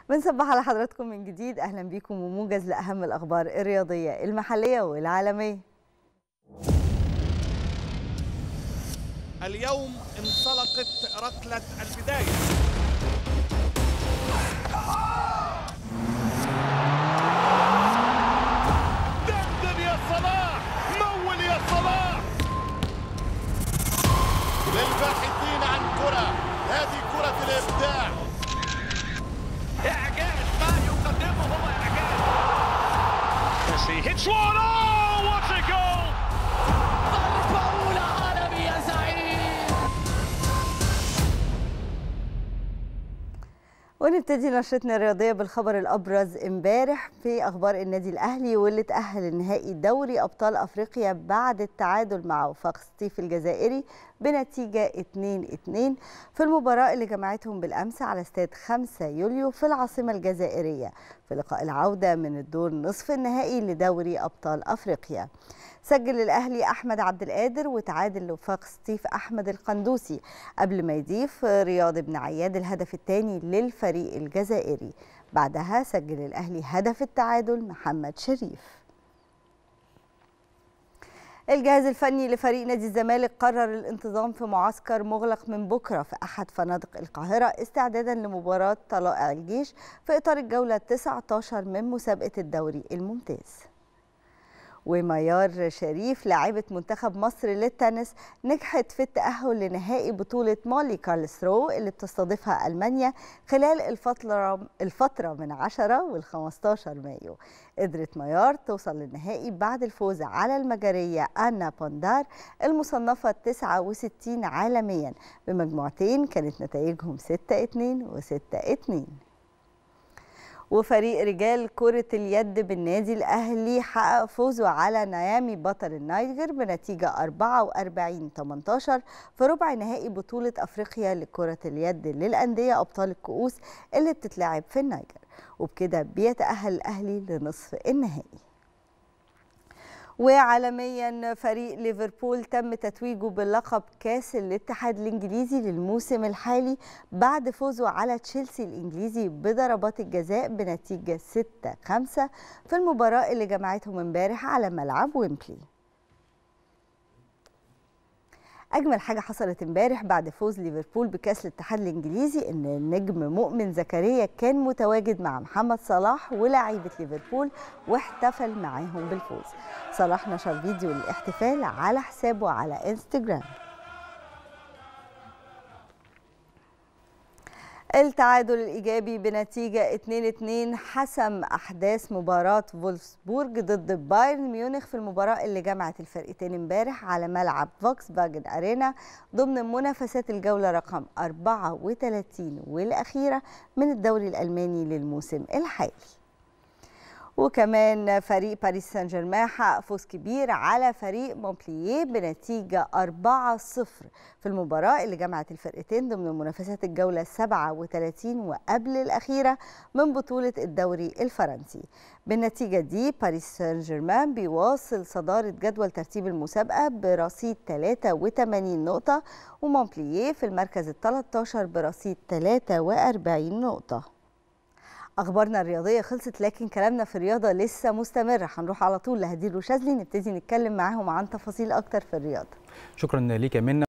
بنصبح على حضراتكم من جديد اهلا بيكم وموجز لاهم الاخبار الرياضيه المحليه والعالميه اليوم انطلقت ركلة البداية دندن يا صلاح مول يا صلاح للباحثين عن كرة هذه كرة الإبداع إعجاز ما يقدمه هو إعجاز Messi hits one oh what a goal ضربة أولى عالمي يا زعيم ونبتدي نشرتنا الرياضيه بالخبر الابرز امبارح في اخبار النادي الاهلي واللي تاهل النهائي دوري ابطال افريقيا بعد التعادل مع وفاق سطيف الجزائري بنتيجه 2-2 في المباراه اللي جمعتهم بالامس على استاد 5 يوليو في العاصمه الجزائريه في لقاء العوده من الدور نصف النهائي لدوري ابطال افريقيا سجل الاهلي احمد عبد القادر وتعادل وفاق سطيف احمد القندوسي قبل ما يضيف رياض بن عياد الهدف الثاني للفريق الجزائري بعدها سجل الاهلي هدف التعادل محمد شريف الجهاز الفني لفريق نادي الزمالك قرر الانتظام في معسكر مغلق من بكره في احد فنادق القاهره استعدادا لمباراه طلائع الجيش في اطار الجوله 19 من مسابقه الدوري الممتاز وميار شريف لاعبة منتخب مصر للتنس نجحت في التأهل لنهائي بطولة مالي كارلسرو اللي بتستضيفها ألمانيا خلال الفترة, الفترة من 10 وال 15 مايو قدرت ميار توصل للنهائي بعد الفوز على المجرية أنا بوندار المصنفة 69 عالميا بمجموعتين كانت نتائجهم 6-2 و6-2 وفريق رجال كرة اليد بالنادي الأهلي حقق فوزه على نيامي بطل النيجر بنتيجة 44 18 في ربع نهائي بطولة أفريقيا لكرة اليد للأندية أبطال الكؤوس اللي بتتلعب في النيجر وبكده بيتأهل الأهلي لنصف النهائي وعالميا فريق ليفربول تم تتويجه بلقب كاس الاتحاد الانجليزي للموسم الحالي بعد فوزه على تشيلسي الانجليزي بضربات الجزاء بنتيجه 6-5 في المباراه اللي جمعتهم امبارح على ملعب ويمبلي اجمل حاجه حصلت امبارح بعد فوز ليفربول بكاس الاتحاد الانجليزي ان النجم مؤمن زكريا كان متواجد مع محمد صلاح ولاعيبه ليفربول واحتفل معاهم بالفوز صلاح نشر فيديو للاحتفال على حسابه على انستجرام التعادل الإيجابي بنتيجة 2-2 حسم أحداث مباراة فولفسبورج ضد بايرن ميونخ في المباراة اللي جمعت الفرقتين امبارح على ملعب فوكس فاجن أرينا ضمن منافسات الجولة رقم 34 والأخيرة من الدوري الألماني للموسم الحالي وكمان فريق باريس سان جيرمان حقق فوز كبير على فريق مونبلييه بنتيجة 4-0 في المباراة اللي جمعت الفرقتين ضمن منافسات الجولة 37 وقبل الأخيرة من بطولة الدوري الفرنسي بالنتيجة دي باريس سان جيرمان بيواصل صدارة جدول ترتيب المسابقة برصيد 83 نقطة ومونبلييه في المركز ال 13 برصيد 43 نقطة اخبارنا الرياضيه خلصت لكن كلامنا في الرياضه لسه مستمر هنروح على طول لهدير وشاذلي نبتدي نتكلم معاهم عن تفاصيل اكتر في الرياضه شكرا ليك يا منى